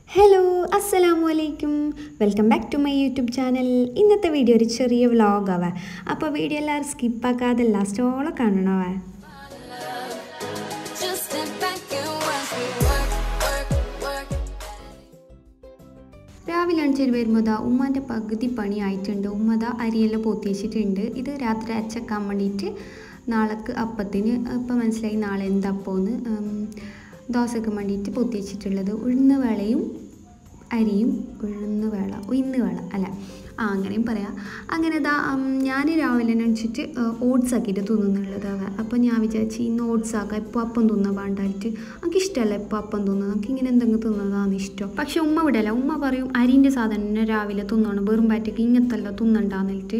Hello അസ്സലാമു അലൈക്കും welcome back to my YouTube channel ഇന്നത്തെ വീഡിയോ ഒരു ചെറിയ വ്ളോഗാവേ അപ്പോൾ വീഡിയോ എല്ലാവരും സ്കിപ്പാക്കാതെ ലാസ്റ്റോളം കാണണവേ Just step back and watch me work, work, work. രാവിലെ അണിച്ചിട്ട് വരുമ്പോൾ ദാ ഉമ്മാൻ്റെ പകുതി പണി ആയിട്ടുണ്ട് ഉമ്മ ദാ അരിയെല്ലാം പോത്തി വെച്ചിട്ടുണ്ട് ഇത് രാത്രി അച്ചക്കാൻ വേണ്ടിയിട്ട് നാളേക്ക് അപ്പത്തിന് ഇപ്പം മനസ്സിലായി നാളെ എന്തപ്പോന്ന് ദോശക്ക് വേണ്ടിയിട്ട് പൊത്തി വെച്ചിട്ടുള്ളത് ഉഴുന്ന് വേളയും അരിയും ഉഴുന്ന് വേള ഉയർന്ന് വേള അല്ല ആ അങ്ങനെയും പറയാം അങ്ങനെ ദാ ഞാൻ രാവിലെ എണീച്ചിട്ട് ഓട്സ് ആക്കിയിട്ട് തിന്നുന്നുള്ളത് അവ അപ്പോൾ ഞാൻ വിചാരിച്ചു ഇന്ന് ഓട്സ് ആക്കാം ഇപ്പോൾ അപ്പം തിന്നാൻ വേണ്ടായിട്ട് എനിക്ക് ഇഷ്ടമല്ല ഇപ്പോൾ അപ്പം തിന്നുന്നത് എനിക്ക് ഇങ്ങനെ എന്തെങ്കിലും തിന്നതാണ് ഇഷ്ടം പക്ഷെ ഉമ്മ വിടല്ല ഉമ്മ പറയും അരിൻ്റെ സാധനം രാവിലെ തിന്നണം വെറും പാറ്റയ്ക്ക് ഇങ്ങനത്തല്ല തിന്നണ്ടാന്നിട്ട്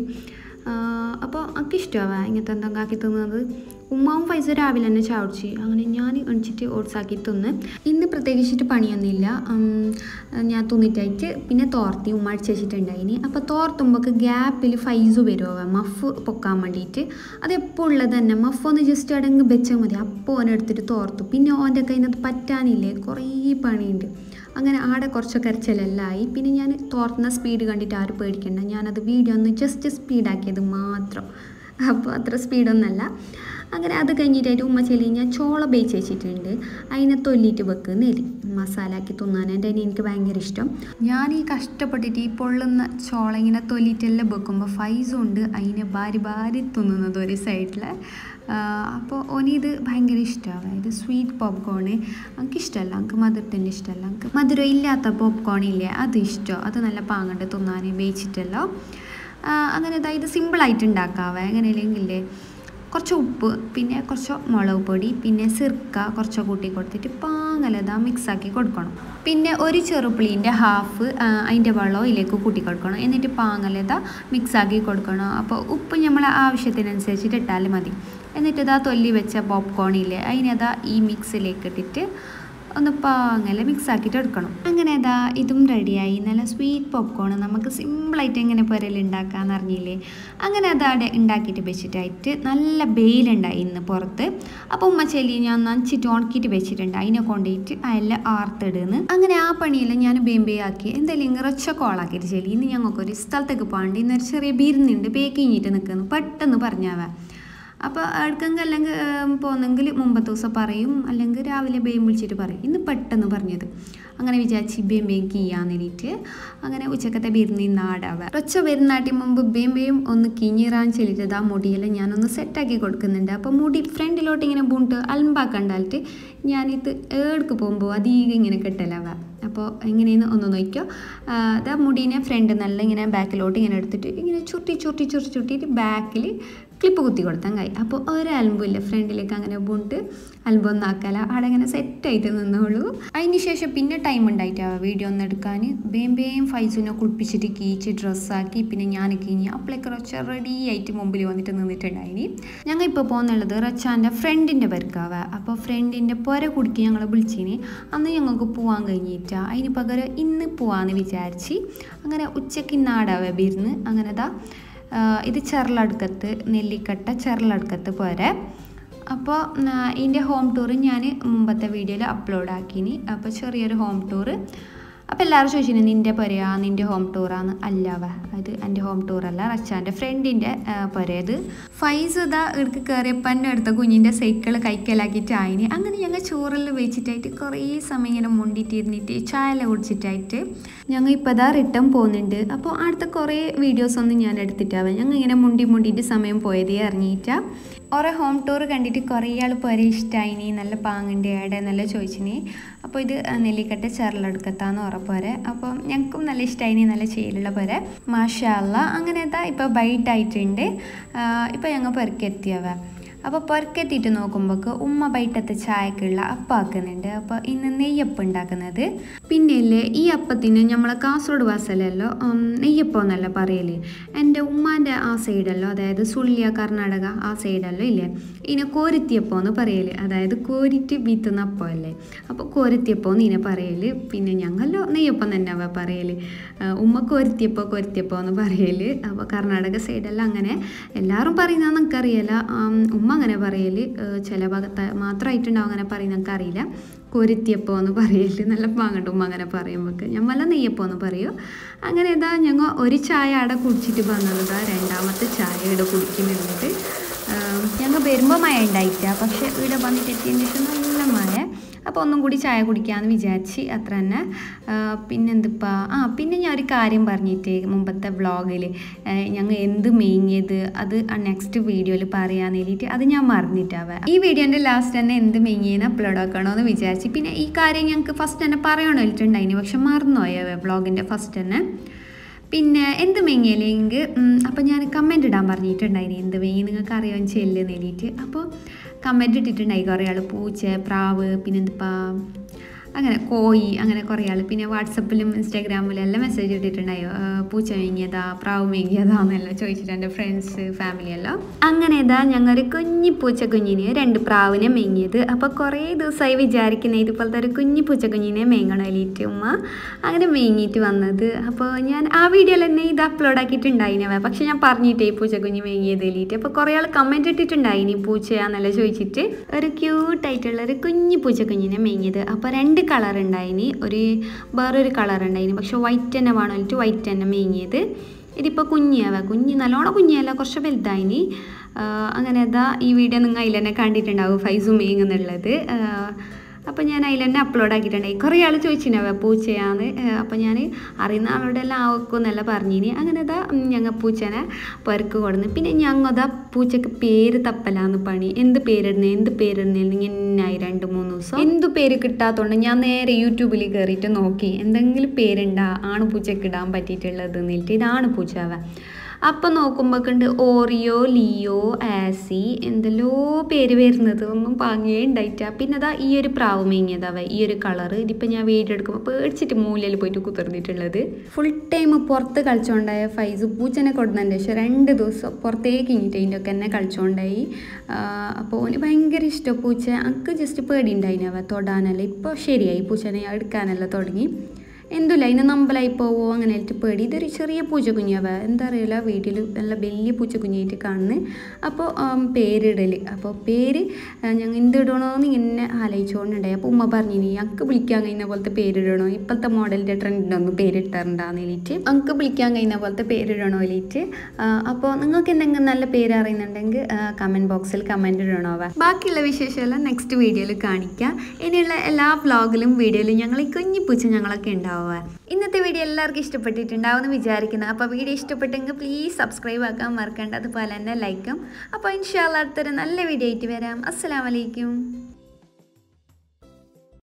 അപ്പോൾ എനിക്ക് ഇഷ്ടമാവാ ഇങ്ങനത്തെ എന്തെങ്കിലും ആക്കി തിന്നുന്നത് ഉമ്മാവും പൈസ രാവിലെ തന്നെ ചാടിച്ച് അങ്ങനെ ഞാൻ എണിച്ചിട്ട് ഓട്സ് ആക്കി തിന്ന് ഇന്ന് പ്രത്യേകിച്ചിട്ട് പണിയൊന്നുമില്ല ഉം, ഞാൻ തിന്നിട്ടായിട്ട് പിന്നെ തോർത്തി ഉമ്മ അടിച്ച് വെച്ചിട്ടുണ്ടായിനി അപ്പോൾ തോർത്തുമ്പോൾ ഗ്യാപ്പിൽ ഫൈസ് വരുമോ മഫ് പൊക്കാൻ വേണ്ടിയിട്ട് അത് എപ്പോൾ ഉള്ളത് തന്നെ മഫ് ഒന്ന് ജസ്റ്റ് അടങ്ങ് വെച്ചാൽ മതി അപ്പോൾ ഓനെ എടുത്തിട്ട് തോർത്തു പിന്നെ ഓൻ്റെ കയ്യിനകത്ത് പറ്റാനില്ലേ കുറേ പണിയുണ്ട് അങ്ങനെ ആടെ കുറച്ച് കരച്ചിലെല്ലായി പിന്നെ ഞാൻ തോർത്തുന്ന സ്പീഡ് കണ്ടിട്ട് ആരും പേടിക്കണ്ട ഞാനത് വീഡിയോ ഒന്ന് ജസ്റ്റ് സ്പീഡാക്കിയത് മാത്രം അപ്പോൾ അത്ര സ്പീഡൊന്നല്ല അങ്ങനെ അത് കഴിഞ്ഞിട്ടായിട്ട് ഉമ്മ ചെല്ലി ഞാൻ ചോള ബേച്ച് വെച്ചിട്ടുണ്ട് അതിനെ തൊല്ലിയിട്ട് വെക്കുന്നില്ല മസാല ആക്കി തിന്നാൻ എൻ്റെ അതിന് എനിക്ക് ഭയങ്കര ഇഷ്ടം ഞാൻ ഈ കഷ്ടപ്പെട്ടിട്ട് ഈ പൊള്ളുന്ന ചോള ഇങ്ങനെ തൊല്ലിയിട്ടെല്ലാം വെക്കുമ്പോൾ ഫൈസും ഉണ്ട് അതിനെ ഭാരി ഭാരി തിന്നുന്നത് ഒരു സൈഡിൽ അപ്പോൾ ഓനിത് ഭയങ്കര ഇഷ്ടമാണ് ഇത് സ്വീറ്റ് പോപ്കോണ് എനിക്ക് ഇഷ്ടമല്ല എനിക്ക് മധുരത്തിൻ്റെ ഇഷ്ടമല്ല എനിക്ക് മധുരം ഇല്ലാത്ത പോപ്കോൺ ഇല്ലേ അത് ഇഷ്ടം അത് നല്ല പാങ്ങണ്ട് തിന്നാൻ വേവിച്ചിട്ടല്ലോ ആ, അങ്ങനെ ഇതാ ഇത് സിമ്പിളായിട്ട് ഉണ്ടാക്കാവേ എങ്ങനെയില്ലെങ്കിലേ കുറച്ച് ഉപ്പ് പിന്നെ കുറച്ച് മുളക് പൊടി പിന്നെ സിർക്ക കുറച്ച് കൂട്ടി കൊടുത്തിട്ട് പാങ്ങലതാ മിക്സാക്കി കൊടുക്കണം പിന്നെ ഒരു ചെറുപ്പുളീൻ്റെ ഹാഫ് അതിൻ്റെ വെള്ളം ഇതിലേക്ക് കൂട്ടി കൊടുക്കണം എന്നിട്ട് പാങ്ങലത മിക്സാക്കി കൊടുക്കണം അപ്പോൾ ഉപ്പ് നമ്മളെ ആവശ്യത്തിനനുസരിച്ചിട്ട് ഇട്ടാൽ മതി എന്നിട്ട് ഇതാ തൊല്ലി വെച്ച പോപ്കോൺ ഇല്ലേ അതിനതാ ഈ മിക്സിലേക്ക് ഇട്ടിട്ട് ഒന്ന് പാങ്ങല മിക്സ് ആക്കിയിട്ട് എടുക്കണം അങ്ങനെ അതാ ഇതും റെഡിയായി നല്ല സ്വീറ്റ് പോപ്കോൺ നമുക്ക് സിമ്പിളായിട്ട് എങ്ങനെ പുരയിൽ ഉണ്ടാക്കാമെന്ന് അറിഞ്ഞില്ലേ അങ്ങനെ അത് അവിടെ ഉണ്ടാക്കിയിട്ട് വെച്ചിട്ടായിട്ട് നല്ല വെയിലുണ്ടായി ഇന്ന് പുറത്ത് അപ്പോൾ ഉമ്മ ചെല്ലി ഞാൻ നനച്ചിട്ട് ഉണക്കിയിട്ട് വെച്ചിട്ടുണ്ട് അതിനെ കൊണ്ടുപോയിട്ട് അതെല്ലാം ആർത്തിടുന്ന് അങ്ങനെ ആ പണിയെല്ലാം ഞാൻ ബേമ്പേ ആക്കി എന്തായാലും ഇങ്ങറൊച്ച കോളാക്കിയിട്ട് ചെല്ലി ഇന്ന് ഞങ്ങൾക്കൊരു സ്ഥലത്തേക്ക് പോകണ്ട് ഇന്നൊരു ചെറിയ ബിരുന്നുണ്ട് ബേക്ക് കഴിഞ്ഞിട്ട് നിൽക്കുന്നു പെട്ടെന്ന് പറഞ്ഞാവാ അപ്പോൾ അടുക്കെങ്കിൽ അല്ലെങ്കിൽ പോകുന്നെങ്കിൽ മുമ്പത്തെ ദിവസം പറയും അല്ലെങ്കിൽ രാവിലെ ബേം വിളിച്ചിട്ട് പറയും ഇന്ന് പെട്ടെന്ന് പറഞ്ഞത് അങ്ങനെ വിചാരിച്ച് ബേം ബേം കീയാൻ വേണ്ടിയിട്ട് അങ്ങനെ ഉച്ചക്കത്തെ ബിരുന്ന് ഇന്ന് ആടാവുക ഒച്ച വരുന്നാട്ടി മുമ്പ് ബേം ബേം ഒന്ന് കിഞ്ഞിറാൻ ചെല്ലിട്ട് ആ മുടിയെല്ലാം ഞാനൊന്ന് സെറ്റാക്കി കൊടുക്കുന്നുണ്ട് അപ്പോൾ മുടി ഫ്രണ്ടിലോട്ട് ഇങ്ങനെ ബൂണ്ട് അലമ്പാക്കണ്ടാലിട്ട് ഞാനിത് ഏടുക്ക് പോകുമ്പോൾ അധികം ഇങ്ങനെ കെട്ടലാവുക അപ്പോൾ എങ്ങനെയെന്ന് ഒന്ന് നോക്കിയോ അതാ മുടീനെ ഫ്രണ്ട് നല്ല ഇങ്ങനെ ബാക്കിലോട്ട് ഇങ്ങനെ എടുത്തിട്ട് ഇങ്ങനെ ചുരുട്ടി ചുരുട്ടി ചുരുട്ടി ചുരുട്ടിയിട്ട് ബാക്കിൽ ക്ലിപ്പ് കുത്തി കൊടുത്താൽ കൈ അപ്പോൾ ഒരു അലമ്പുമില്ല ഫ്രണ്ടിലേക്ക് അങ്ങനെ ബുണ്ട് അലമ്പൊന്നും ആക്കല അവിടെ ഇങ്ങനെ സെറ്റായിട്ട് നിന്നോളൂ അതിന് ശേഷം പിന്നെ ടൈം ഉണ്ടായിട്ടാവുക വീഡിയോ ഒന്ന് എടുക്കാൻ ബേം ബേം ഫൈസിനെ കുളിപ്പിച്ചിട്ട് കീച്ച് ഡ്രസ്സാക്കി പിന്നെ ഞാൻ കീഞ്ഞ് അപ്പോഴേക്ക് റൊച്ച റെഡി ആയിട്ട് മുമ്പിൽ വന്നിട്ട് നിന്നിട്ടുണ്ടായിനി ഞങ്ങൾ ഇപ്പോൾ പോകുന്നുള്ളത് റച്ചാൻ്റെ ഫ്രണ്ടിൻ്റെ പേർക്കാവുക അപ്പോൾ ഫ്രണ്ടിൻ്റെ പുര കുടിക്ക് ഞങ്ങൾ വിളിച്ചിനി അന്ന് ഞങ്ങൾക്ക് പോകാൻ കഴിഞ്ഞിട്ടാ അതിന് പകരം ഇന്ന് പോവാന്ന് വിചാരിച്ച് അങ്ങനെ ഉച്ചയ്ക്ക് നാടാവുക ബിരുന്ന് അങ്ങനെ ദാ ആ, ഇത് ചെറലടുക്കത്ത് നെല്ലിക്കട്ട ചെറലടുക്കത്ത് പോരെ അപ്പോൾ ഇതിൻ്റെ ഹോം ടൂർ ഞാൻ മുമ്പത്തെ വീഡിയോയിൽ അപ്ലോഡ് ആക്കിനി അപ്പോൾ ചെറിയൊരു ഹോം ടൂർ അപ്പോൾ എല്ലാവരും ചോദിച്ചിന് നിൻ്റെ പൊരയാ നിൻ്റെ ഹോം ടൂറാന്ന് അല്ലവ അത് എൻ്റെ ഹോം ടൂറല്ല റച്ചാൻ്റെ ഫ്രണ്ടിൻ്റെ പൊരയത് ഫൈസ് ഇതാ ഇടക്ക് കയറിയപ്പോൾ എന്നെ എടുത്ത കുഞ്ഞിൻ്റെ സൈക്കിൾ കൈക്കലാക്കിയിട്ട് ആയിന് അങ്ങനെ ഞങ്ങൾ ചോറെല്ലാം വെച്ചിട്ടായിട്ട് കുറേ സമയം ഇങ്ങനെ മുണ്ടിട്ടിരുന്നിട്ട് ചായ കുടിച്ചിട്ടായിട്ട് ഞങ്ങൾ ഇപ്പോൾ ഇതാ റിട്ടേൺ പോകുന്നുണ്ട് അപ്പോൾ അടുത്ത കുറേ വീഡിയോസൊന്നും ഞാൻ എടുത്തിട്ടാവാം ഞങ്ങൾ ഇങ്ങനെ മുണ്ടി മുണ്ടിയിട്ട് സമയം പോയതേ അറിഞ്ഞിട്ടാ ഓരോ ഹോം ടൂർ കണ്ടിട്ട് കുറേ ആൾ പോരെ ഇഷ്ടമായിനി നല്ല പാങ്ങിൻ്റെ ഏടെ നല്ല ചോദിച്ചിനി അപ്പോൾ ഇത് നെല്ലിക്കട്ട ചെറലെടുക്കത്താന്ന് ഉറപ്പോരെ അപ്പോൾ ഞങ്ങൾക്കും നല്ല ഇഷ്ടമായിനി നല്ല ചേലുള്ള പോരെ മാഷാല്ല അങ്ങനെ ഇതാ ഇപ്പോൾ ബൈറ്റ് ആയിട്ടുണ്ട് ഇപ്പോൾ ഞങ്ങൾ പെറുക്കെത്തിയവ അപ്പോൾ പുറക്കെത്തിയിട്ട് നോക്കുമ്പോൾ ഉമ്മ ബൈറ്റത്തെ ചായക്കുള്ള അപ്പം ആക്കുന്നുണ്ട് അപ്പോൾ ഇന്ന് നെയ്യപ്പം ഉണ്ടാക്കുന്നത് പിന്നെ ഇല്ലേ ഈ അപ്പത്തിന് നമ്മളെ കാസർഗോഡ് ഭാഷയിലല്ലോ ഉം, നെയ്യപ്പം എന്നല്ല പറയല് എൻ്റെ ഉമ്മാൻ്റെ ആ സൈഡല്ലോ അതായത് സുള്ളിയ കർണാടക ആ സൈഡല്ലോ ഇല്ലേ ഇതിനെ കോരിത്തിയപ്പം എന്ന് പറയല് അതായത് കോരിറ്റ് വീത്തുന്ന അപ്പം അല്ലേ അപ്പോൾ കോരിത്തിയപ്പം എന്ന് ഇതിനെ പറയല് പിന്നെ ഞങ്ങളോ നെയ്യപ്പം തന്നെ അവ പറയല് ആ, ഉമ്മ കോരിത്തിയപ്പോ കോരിത്തിയപ്പോ എന്ന് പറയല് അപ്പോൾ കർണാടക സൈഡെല്ലാം അങ്ങനെ എല്ലാവരും പറയുന്നതെന്ന് എനിക്കറിയില്ല ആം, ഉമ്മ അങ്ങനെ പറയല് ഏഹ് ചില ഭാഗത്ത് മാത്രമായിട്ടുണ്ടാവും അങ്ങനെ പറയുന്ന എനിക്കറിയില്ല കൊരുത്തിയപ്പോൾ എന്ന് പറയല് നല്ല പാങ്ങട്ടും അങ്ങനെ പറയുമ്പോൾ ഞമ്മല നെയ്യപ്പോൾ എന്ന് പറയൂ അങ്ങനെ ഇതാ ഞങ്ങൾ ഒരു ചായ അവിടെ കുടിച്ചിട്ട് വന്നതാ രണ്ടാമത്തെ ചായ ഇവിടെ കുടിക്കുന്നുണ്ട് ഞങ്ങൾ വരുമ്പോൾ മഴ ഉണ്ടായിട്ടില്ല പക്ഷേ ഇവിടെ വന്നിട്ട് എത്തിയതിന് ശേഷം നല്ല മഴ അപ്പോൾ ഒന്നും കൂടി ചായ കുടിക്കാമെന്ന് വിചാരിച്ച് അത്ര തന്നെ പിന്നെന്തിപ്പാ ആ പിന്നെ ഞാൻ ഒരു കാര്യം പറഞ്ഞിട്ട് മുമ്പത്തെ വ്ളോഗിൽ ഞങ്ങൾ എന്ത് മെയിങ്ങിയത് അത് നെക്സ്റ്റ് വീഡിയോയിൽ പറയാൻ വേണ്ടിയിട്ട് അത് ഞാൻ മറന്നിട്ടാവ ഈ വീഡിയോൻ്റെ ലാസ്റ്റ് തന്നെ എന്ത് മെയിങ്ങിയെന്ന് അപ്ലോഡ് ആക്കണമെന്ന് വിചാരിച്ച് പിന്നെ ഈ കാര്യം ഞങ്ങൾക്ക് ഫസ്റ്റ് തന്നെ പറയണമായിട്ടുണ്ടായിന് പക്ഷെ മറന്നുപോയ വ്ളോഗിൻ്റെ ഫസ്റ്റ് തന്നെ പിന്നെ എന്ത് മെങ്ങിയില്ലെങ്കിൽ അപ്പോൾ ഞാൻ കമൻറ്റ് ഇടാൻ പറഞ്ഞിട്ടുണ്ടായിന് എന്ത് മെങ്ങി നിങ്ങൾക്ക് അറിയാൻ ചെല്ല് നേടിയിട്ട് അപ്പോൾ കമൻറ്റ് ഇട്ടിട്ടുണ്ടായി കുറേ ആൾ പൂച്ച പ്രാവ് പിന്നെ എന്തിപ്പാ അങ്ങനെ കോഴി അങ്ങനെ കുറേ ആൾ പിന്നെ വാട്സപ്പിലും ഇൻസ്റ്റാഗ്രാമിലും എല്ലാം മെസ്സേജ് ഇട്ടിട്ടുണ്ടായോ ആ, പൂച്ച മേങ്ങിയതാ പ്രാവ് മേങ്ങിയതാ എന്നെല്ലാം ചോദിച്ചിട്ട് എൻ്റെ ഫ്രണ്ട്സ് ഫാമിലി എല്ലാം അങ്ങനെ ഇതാ ഞങ്ങൾ ഒരു കുഞ്ഞി പൂച്ച കുഞ്ഞിനെ രണ്ട് പ്രാവിനെ മേങ്ങിയത് അപ്പോൾ കുറേ ദിവസമായി വിചാരിക്കുന്നത് ഇതുപോലത്തെ ഒരു കുഞ്ഞി പൂച്ച കുഞ്ഞിനെ മേങ്ങണം എലിയിട്ട് ഉമ്മ അങ്ങനെ മേങ്ങിയിട്ട് വന്നത് അപ്പോൾ ഞാൻ ആ വീഡിയോയിൽ തന്നെ ഇത് അപ്ലോഡ് ആക്കിയിട്ടുണ്ടായിനവ പക്ഷെ ഞാൻ പറഞ്ഞിട്ടേ ഈ പൂച്ചക്കുഞ്ഞ് മേങ്ങിയത് എലിയിട്ട് അപ്പോൾ കുറേ ആൾ കമൻറ്റ് ഇട്ടിട്ടുണ്ടായിനി പൂച്ചയാന്നല്ല ചോദിച്ചിട്ട് ഒരു ക്യൂട്ടായിട്ടുള്ള ഒരു കുഞ്ഞു പൂച്ചക്കുഞ്ഞിനെ മേങ്ങിയത് അപ്പോൾ രണ്ട് കളർ ഉണ്ടായിനി ഒരു വേറൊരു കളർ ഉണ്ടായിനി പക്ഷെ വൈറ്റ് തന്നെ വേണമായിട്ട് വൈറ്റ് തന്നെ മേങ്ങിയത് ഇതിപ്പോൾ കുഞ്ഞിയാവ കുഞ്ഞ് നല്ലോണം കുഞ്ഞിയല്ല കുറച്ച് വലുതായിനി ആ, അങ്ങനെ അതാ ഈ വീഡിയോ നിങ്ങൾ അതിൽ തന്നെ കണ്ടിട്ടുണ്ടാവും ഫൈസു മേങ്ങുന്നുള്ളത് അപ്പോൾ ഞാൻ അതിൽ തന്നെ അപ്ലോഡ് ആക്കിയിട്ടുണ്ടായി കുറേ ആൾ ചോദിച്ചിട്ടുണ്ടാവുക പൂച്ചയാണ് അപ്പോൾ ഞാൻ അറിയുന്ന ആളോട് എല്ലാം ആവക്കുമെന്നല്ല പറഞ്ഞിനി അങ്ങനെ അതാ ഞങ്ങൾ പൂച്ചനെ പെറുക്ക് കൊടുന്ന് പിന്നെ ഞങ്ങതാ പൂച്ചക്ക് പേര് തപ്പലാന്ന് പണി എന്ത് പേരിടുന്നേ എന്ത് പേരിടുന്നേ ഇങ്ങനായി രണ്ട് മൂന്ന് ദിവസം എന്ത് പേര് കിട്ടാത്തതുകൊണ്ട് ഞാൻ നേരെ യൂട്യൂബിൽ കയറിയിട്ട് നോക്കി എന്തെങ്കിലും പേരുണ്ടാ ആണ് പൂച്ചക്ക് ഇടാൻ പറ്റിയിട്ടുള്ളത് എന്നിട്ട് ഇതാണ് പൂച്ചാവ അപ്പം നോക്കുമ്പോണ്ട് ഓറിയോ ലിയോ ആസി എന്തെല്ലോ പേര് വരുന്നത് ഒന്നും പാങ്ങേ ഉണ്ടായിട്ടാ പിന്നെ അതാ ഈ ഒരു പ്രാവ് മേങ്ങിയതാവ ഈ ഒരു കളറ് ഇതിപ്പോൾ ഞാൻ വീഡിയോ എടുക്കുമ്പോൾ പേടിച്ചിട്ട് മൂലയിൽ പോയിട്ട് കുത്തിർന്നിട്ടുള്ളത് ഫുൾ ടൈം പുറത്ത് കളിച്ചോണ്ടായ ഫൈസ് പൂച്ചനെ കൊടുന്നതിൻ്റെ ശേഷം രണ്ട് ദിവസം പുറത്തേക്ക് ഇങ്ങിട്ട് അതിൻ്റെ ഒക്കെ എന്നെ കളിച്ചോണ്ടായി അപ്പോൾ ഓന് ഭയങ്കര ഇഷ്ടം പൂച്ച എനിക്ക് ജസ്റ്റ് പേടി ഉണ്ടായിനവ തൊടാനല്ല ഇപ്പോൾ ശരിയായി പൂച്ചനെ എടുക്കാനല്ല തുടങ്ങി എന്തുമില്ല അതിന് നമ്പലായി പോവോ അങ്ങനെ ആയിട്ട് പേടി ഇതൊരു ചെറിയ പൂച്ച കുഞ്ഞാവ എന്താ അറിയില്ല വീട്ടിൽ നല്ല വലിയ പൂച്ച കുഞ്ഞായിട്ട് കാണുന്നത് അപ്പോൾ പേരിടൽ അപ്പോൾ പേര് ഞങ്ങൾ എന്തിടണമെന്ന് ഇങ്ങനെ ആലോചിച്ചുകൊണ്ടുണ്ടായി അപ്പോൾ ഉമ്മ പറഞ്ഞു ഞങ്ങൾക്ക് വിളിക്കാൻ കഴിയുന്ന പോലത്തെ പേരിടണോ ഇപ്പോഴത്തെ മോഡലിൻ്റെ ട്രെൻഡിനൊന്നും പേരിട്ടാറുണ്ടാന്ന് വേണ്ടിയിട്ട് ഞങ്ങൾക്ക് വിളിക്കാൻ കഴിയുന്ന പോലത്തെ പേരിടണോ വേണ്ടിയിട്ട് അപ്പോൾ നിങ്ങൾക്ക് എന്തെങ്കിലും നല്ല പേര് അറിയുന്നുണ്ടെങ്കിൽ കമൻറ്റ് ബോക്സിൽ കമൻറ്റ് ഇടണോ ബാക്കിയുള്ള വിശേഷമെല്ലാം നെക്സ്റ്റ് വീഡിയോയിൽ കാണിക്കാം ഇനിയുള്ള എല്ലാ വ്ളോഗിലും വീഡിയോയിലും ഞങ്ങൾ ഈ കുഞ്ഞി പൂച്ച ഞങ്ങളൊക്കെ ഉണ്ടാവുക ഇന്നത്തെ വീഡിയോ എല്ലാവർക്കും ഇഷ്ടപ്പെട്ടിട്ടുണ്ടാവുമെന്ന് വിചാരിക്കുന്നു അപ്പോൾ വീഡിയോ ഇഷ്ടപ്പെട്ടെങ്കിൽ പ്ലീസ് സബ്സ്ക്രൈബ് ആക്കാൻ മറക്കേണ്ട അതുപോലെ തന്നെ ലൈക്കും അപ്പോൾ ഇൻഷാല്ല അടുത്തൊരു നല്ല വീഡിയോ ആയിട്ട് വരാം അസ്സലാമലൈക്കും